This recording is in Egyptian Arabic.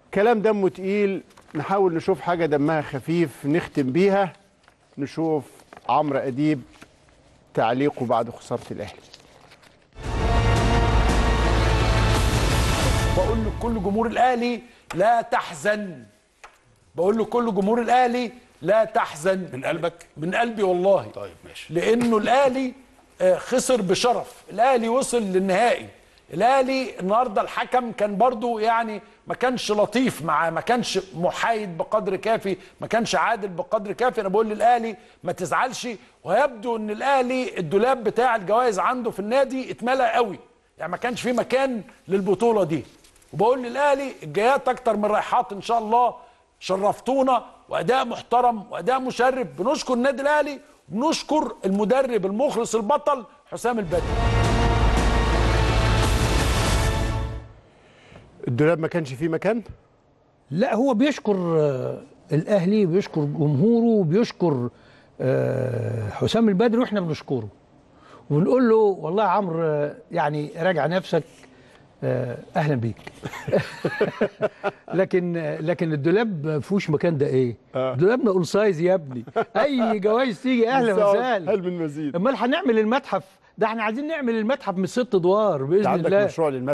كلام دمه تقيل نحاول نشوف حاجة دمها خفيف نختم بيها نشوف عمرو أديب تعليقه بعد خسارة الأهلي بقول لكل جمهور الاهلي لا تحزن بقول لكل جمهور الاهلي لا تحزن من قلبك من قلبي والله طيب ماشي لانه الاهلي آه، خسر بشرف الاهلي وصل للنهائي الاهلي النهارده الحكم كان برضو يعني ما كانش لطيف معاه ما كانش محايد بقدر كافي ما كانش عادل بقدر كافي انا بقول للاهلي ما تزعلش ويبدو ان الاهلي الدولاب بتاع الجوائز عنده في النادي اتملى قوي يعني ما كانش في مكان للبطوله دي وبقول للاهلي الجايات اكتر من رايحات ان شاء الله شرفتونا واداء محترم واداء مشرف بنشكر النادي الاهلي بنشكر المدرب المخلص البطل حسام البدري الدولاب ما كانش فيه مكان لا هو بيشكر آه، الاهلي بيشكر جمهوره وبيشكر آه، حسام البدري واحنا بنشكره وبنقول له والله يا عمرو آه، يعني راجع نفسك آه، اهلا بيك لكن آه، لكن الدولاب ما فيهوش مكان ده ايه دولابنا اول سايز يا ابني اي جوائز تيجي اهلا وسهلا هل من مزيد امال هنعمل المتحف ده احنا عايزين نعمل المتحف من ست ادوار باذن عندك الله مشروع للمسجد